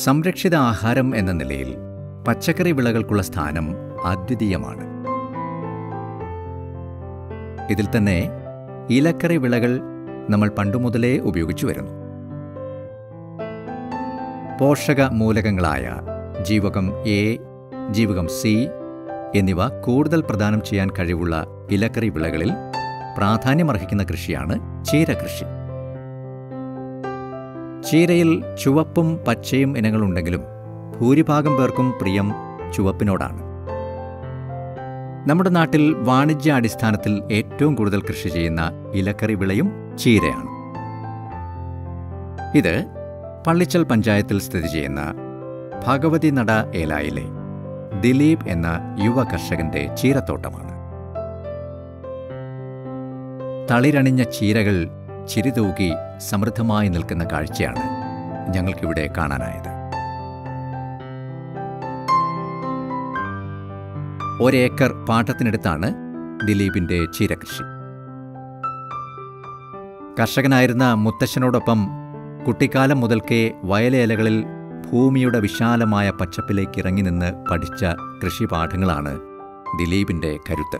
സംരക്ഷിത ആഹാരം എന്ന നിലയിൽ പച്ചക്കറി വിളകൾക്കുള്ള സ്ഥാനം അദ്വിതീയമാണ് ഇതിൽ തന്നെ ഇലക്കറി വിളകൾ നമ്മൾ പണ്ടുമുതലേ ഉപയോഗിച്ചു വരുന്നു പോഷക മൂലകങ്ങളായ ജീവകം എ ജീവകം സി എന്നിവ കൂടുതൽ പ്രദാനം ചെയ്യാൻ കഴിവുള്ള ഇലക്കറി വിളകളിൽ പ്രാധാന്യമർഹിക്കുന്ന കൃഷിയാണ് ചീരകൃഷി ചീരയിൽ ചുവപ്പും പച്ചയും ഇനങ്ങളുണ്ടെങ്കിലും ഭൂരിഭാഗം പേർക്കും പ്രിയം ചുവപ്പിനോടാണ് നമ്മുടെ നാട്ടിൽ വാണിജ്യ അടിസ്ഥാനത്തിൽ ഏറ്റവും കൂടുതൽ കൃഷി ചെയ്യുന്ന ഇലക്കറി വിളയും ചീരയാണ് ഇത് പള്ളിച്ചൽ പഞ്ചായത്തിൽ സ്ഥിതി ചെയ്യുന്ന ഭഗവതി നട ഏലായിലെ ദിലീപ് എന്ന യുവ കർഷകന്റെ ചീരത്തോട്ടമാണ് തളിരണിഞ്ഞ ചീരകൾ ചിരിതൂകി സമൃദ്ധമായി നിൽക്കുന്ന കാഴ്ചയാണ് ഞങ്ങൾക്കിവിടെ കാണാനായത് ഒരേക്കർ പാട്ടത്തിനടുത്താണ് ദിലീപിന്റെ ചീരകൃഷി കർഷകനായിരുന്ന മുത്തശ്ശനോടൊപ്പം കുട്ടിക്കാലം മുതൽക്കേ വയലേലകളിൽ ഭൂമിയുടെ വിശാലമായ പച്ചപ്പിലേക്ക് ഇറങ്ങി നിന്ന് പഠിച്ച കൃഷിപാഠങ്ങളാണ് ദിലീപിന്റെ കരുത്ത്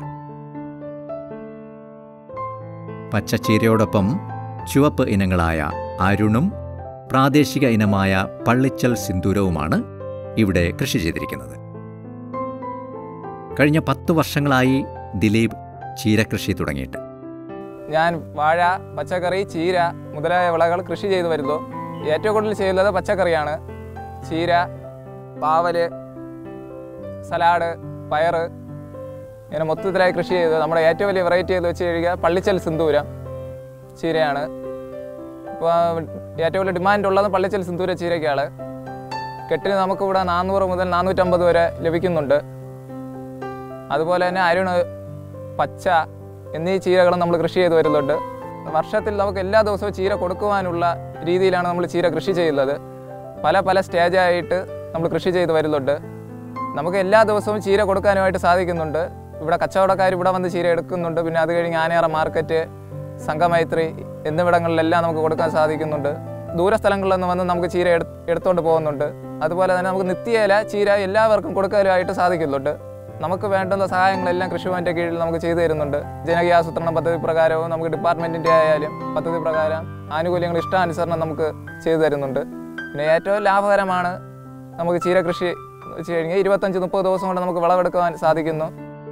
പച്ചച്ചീരയോടൊപ്പം ചുവപ്പ് ഇനങ്ങളായ അരുണും പ്രാദേശിക ഇനമായ പള്ളിച്ചൽ സിന്ദൂരവുമാണ് ഇവിടെ കൃഷി ചെയ്തിരിക്കുന്നത് കഴിഞ്ഞ പത്തു വർഷങ്ങളായി ദിലീപ് ചീരകൃഷി തുടങ്ങിയിട്ട് ഞാൻ വാഴ പച്ചക്കറി ചീര മുതലായ വിളകൾ കൃഷി ചെയ്തു വരുന്നു ഏറ്റവും കൂടുതൽ ചെയ്യുന്നത് പച്ചക്കറിയാണ് ചീര പാവല് സലാഡ് പയറ് ഇങ്ങനെ മൊത്തത്തിലായി കൃഷി ചെയ്ത് നമ്മുടെ ഏറ്റവും വലിയ വെറൈറ്റി എന്ന് വെച്ച് കഴിഞ്ഞാൽ പള്ളിച്ചൽ സിന്ദൂരം ചീരയാണ് ഇപ്പോൾ ഏറ്റവും വലിയ ഡിമാൻഡ് ഉള്ളത് പള്ളിച്ചൽ സിന്ദൂര ചീരയ്ക്കാണ് കെട്ടിന് നമുക്കിവിടെ നാനൂറ് മുതൽ നാനൂറ്റമ്പത് വരെ ലഭിക്കുന്നുണ്ട് അതുപോലെ തന്നെ അരുണ് പച്ച എന്നീ ചീരകളും നമ്മൾ കൃഷി ചെയ്ത് വരുന്നുണ്ട് വർഷത്തിൽ നമുക്ക് എല്ലാ ദിവസവും ചീര കൊടുക്കുവാനുള്ള രീതിയിലാണ് നമ്മൾ ചീര കൃഷി ചെയ്യുന്നത് പല പല സ്റ്റേജായിട്ട് നമ്മൾ കൃഷി ചെയ്ത് വരുന്നുണ്ട് നമുക്ക് എല്ലാ ദിവസവും ചീര കൊടുക്കാനുമായിട്ട് സാധിക്കുന്നുണ്ട് ഇവിടെ കച്ചവടക്കാർ ഇവിടെ വന്ന് ചീര എടുക്കുന്നുണ്ട് പിന്നെ അത് കഴിഞ്ഞ് ആനയറ മാർക്കറ്റ് സംഘമൈത്രി എന്നിവിടങ്ങളിലെല്ലാം നമുക്ക് കൊടുക്കാൻ സാധിക്കുന്നുണ്ട് ദൂരസ്ഥലങ്ങളിൽ നിന്ന് വന്ന് നമുക്ക് ചീര എടു എടുത്തുകൊണ്ട് പോകുന്നുണ്ട് അതുപോലെ തന്നെ നമുക്ക് നിത്യേല ചീര എല്ലാവർക്കും കൊടുക്കാനായിട്ട് സാധിക്കുന്നുണ്ട് നമുക്ക് വേണ്ടുന്ന സഹായങ്ങളെല്ലാം കൃഷിഭവൻ്റെ കീഴിൽ നമുക്ക് ചെയ്തു തരുന്നുണ്ട് ജനകീയാസൂത്രണ പദ്ധതി പ്രകാരവും നമുക്ക് ഡിപ്പാർട്ട്മെൻറ്റിൻ്റെ ആയാലും പദ്ധതി പ്രകാരം ആനുകൂല്യങ്ങൾ ഇഷ്ടാനുസരണം നമുക്ക് ചെയ്തു തരുന്നുണ്ട് പിന്നെ ഏറ്റവും ലാഭകരമാണ് നമുക്ക് ചീര കൃഷി എന്ന് വെച്ച് കഴിഞ്ഞാൽ ഇരുപത്തഞ്ച് മുപ്പത് ദിവസം കൊണ്ട് നമുക്ക് വിളവെടുക്കുവാൻ സാധിക്കുന്നു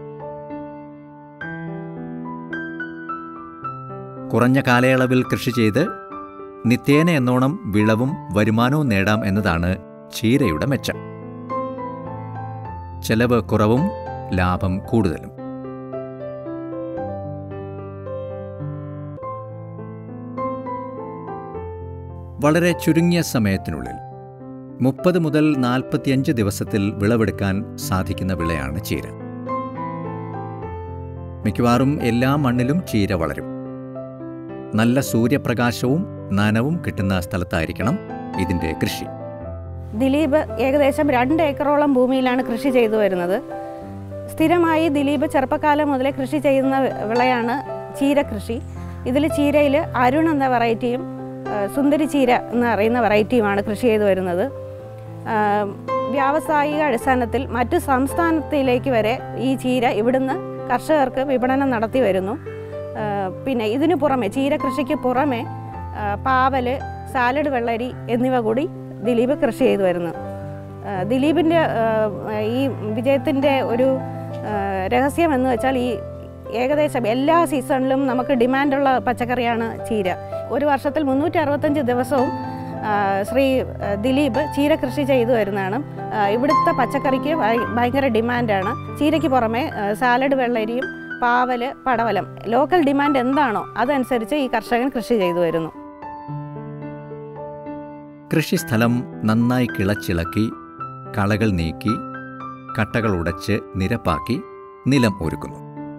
കുറഞ്ഞ കാലയളവിൽ കൃഷി ചെയ്ത് നിത്യേന എന്നോണം വിളവും വരുമാനവും നേടാം എന്നതാണ് ചീരയുടെ മെച്ചം ചെലവ് കുറവും ലാഭം കൂടുതലും വളരെ ചുരുങ്ങിയ സമയത്തിനുള്ളിൽ മുപ്പത് മുതൽ നാൽപ്പത്തിയഞ്ച് ദിവസത്തിൽ വിളവെടുക്കാൻ സാധിക്കുന്ന വിളയാണ് ചീര മിക്കവാറും എല്ലാ മണ്ണിലും ചീര വളരും നല്ല സൂര്യപ്രകാശവും നനവും കിട്ടുന്ന സ്ഥലത്തായിരിക്കണം ഇതിൻ്റെ കൃഷി ദിലീപ് ഏകദേശം രണ്ട് ഏക്കറോളം ഭൂമിയിലാണ് കൃഷി ചെയ്തു വരുന്നത് സ്ഥിരമായി ദിലീപ് ചെറുപ്പക്കാലം മുതലേ കൃഷി ചെയ്യുന്ന വിളയാണ് ചീര കൃഷി ഇതിൽ ചീരയിൽ അരുൺ എന്ന വെറൈറ്റിയും ആ, സുന്ദരി ചീര എന്ന് പറയുന്ന വെറൈറ്റിയുമാണ് കൃഷി ചെയ്തു വരുന്നത് ആ, വ്യാവസായിക അടിസ്ഥാനത്തിൽ മറ്റു സംസ്ഥാനത്തിലേക്ക് വരെ ഈ ചീര ഇവിടുന്ന് കർഷകർക്ക് വിപണനം നടത്തി വരുന്നു ആ, പിന്നെ ഇതിനു പുറമെ ചീര കൃഷിക്ക് പുറമെ ആ, പാവല് സാലഡ് വെള്ളരി എന്നിവ കൂടി ദിലീപ് കൃഷി ചെയ്തു വരുന്നു ആ, ദിലീപിൻ്റെ ആ, ഈ വിജയത്തിൻ്റെ ഒരു ആ, രഹസ്യം എന്ന് വെച്ചാൽ ഈ ഏകദേശം എല്ലാ സീസണിലും നമുക്ക് ഡിമാൻഡുള്ള പച്ചക്കറിയാണ് ചീര ഒരു വർഷത്തിൽ മുന്നൂറ്റി അറുപത്തഞ്ച് ദിവസവും ആ, ശ്രീ ആ, ദിലീപ് ചീര കൃഷി ചെയ്തു വരുന്നതാണ് ആ, ഇവിടുത്തെ പച്ചക്കറിക്ക് ഭയ- ഭയങ്കര ഡിമാൻഡാണ് ചീരയ്ക്ക് പുറമെ ആ, സാലഡ് വെള്ളരിയും പാവല് പടവലം ലോക്കൽ ഡിമാൻഡ് എന്താണോ അതനുസരിച്ച് ഈ കർഷകൻ കൃഷി ചെയ്തു വരുന്നു കൃഷിസ്ഥലം നന്നായി കിളച്ചിളക്കി കളകൾ നീക്കി കട്ടകൾ ഉടച്ച് നിരപ്പാക്കി നിലം ഒരുക്കുന്നു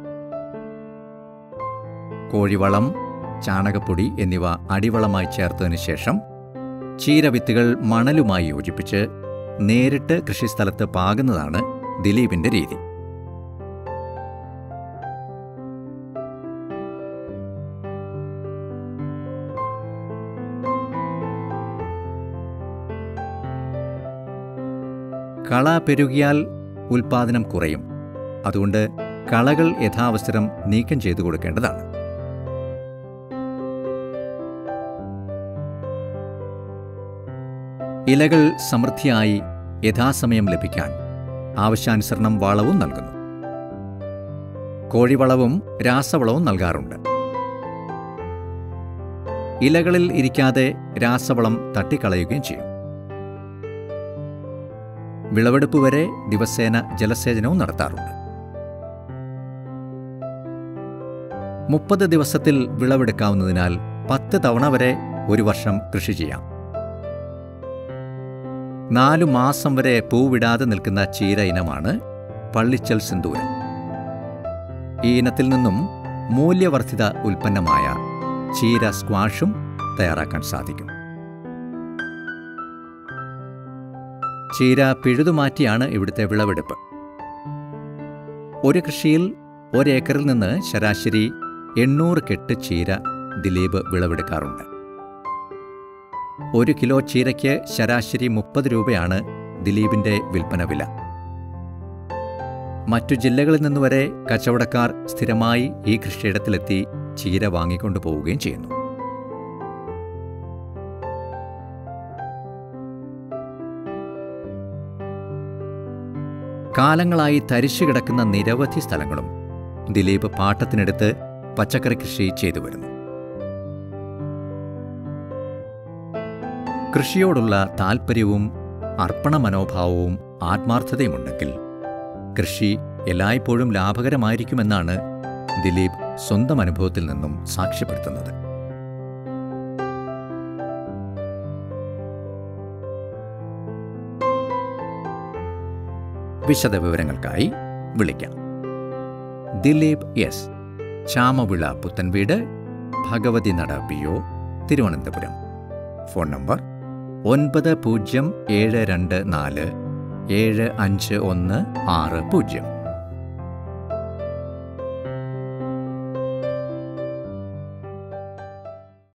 കോഴിവളം ചാണകപ്പൊടി എന്നിവ അടിവളമായി ചേർത്തതിനു ശേഷം ചീരവിത്തുകൾ മണലുമായി യോജിപ്പിച്ച് നേരിട്ട് കൃഷിസ്ഥലത്ത് പാകുന്നതാണ് ദിലീപിന്റെ രീതി കള പെരുകിയാൽ ഉൽപാദനം കുറയും അതുകൊണ്ട് കളകൾ യഥാവസരം നീക്കം ചെയ്തു കൊടുക്കേണ്ടതാണ് ഇലകൾ സമൃദ്ധിയായി യഥാസമയം ലഭിക്കാൻ ആവശ്യാനുസരണം വളവും നൽകുന്നു കോഴിവളവും രാസവളവും നൽകാറുണ്ട് ഇലകളിൽ ഇരിക്കാതെ രാസവളം തട്ടിക്കളയുകയും ചെയ്യും വിളവെടുപ്പ് വരെ ദിവസേന ജലസേചനവും നടത്താറുണ്ട് മുപ്പത് ദിവസത്തിൽ വിളവെടുക്കാവുന്നതിനാൽ പത്ത് തവണ വരെ ഒരു വർഷം കൃഷി ചെയ്യാം നാലു മാസം വരെ പൂവിടാതെ നിൽക്കുന്ന ചീര ഇനമാണ് പള്ളിച്ചൽ സിന്ദൂരം ഈ ഇനത്തിൽ നിന്നും മൂല്യവർദ്ധിത ഉൽപ്പന്നമായ ചീര സ്ക്വാഷും തയ്യാറാക്കാൻ സാധിക്കും ചീര പിഴുതുമാറ്റിയാണ് ഇവിടുത്തെ വിളവെടുപ്പ് ഒരു കൃഷിയിൽ ഒരേക്കറിൽ നിന്ന് ശരാശരി എണ്ണൂറ് കെട്ട് ചീര ദിലീപ് വിളവെടുക്കാറുണ്ട് ഒരു കിലോ ചീരയ്ക്ക് ശരാശരി മുപ്പത് രൂപയാണ് ദിലീപിന്റെ വിൽപ്പന വില മറ്റു ജില്ലകളിൽ നിന്നുവരെ കച്ചവടക്കാർ സ്ഥിരമായി ഈ കൃഷിയിടത്തിലെത്തി ചീര വാങ്ങിക്കൊണ്ടു പോവുകയും ചെയ്യുന്നു കാലങ്ങളായി തരിശു കിടക്കുന്ന നിരവധി സ്ഥലങ്ങളും ദിലീപ് പാട്ടത്തിനെടുത്ത് പച്ചക്കറി കൃഷി ചെയ്തു വരുന്നു കൃഷിയോടുള്ള താൽപ്പര്യവും അർപ്പണ മനോഭാവവും ആത്മാർത്ഥതയുമുണ്ടെങ്കിൽ കൃഷി എല്ലായ്പ്പോഴും ലാഭകരമായിരിക്കുമെന്നാണ് ദിലീപ് സ്വന്തം അനുഭവത്തിൽ നിന്നും സാക്ഷ്യപ്പെടുത്തുന്നത് വിശദവിവരങ്ങൾക്കായി വിളിക്കാം Dileep S Chamavila Puthenveedu Bhagavathi Nada P O Thiruvananthapuram phone number ഒൻപത് പൂജ്യം ഏഴ് രണ്ട് നാല് ഏഴ് അഞ്ച് ഒന്ന് ആറ് പൂജ്യം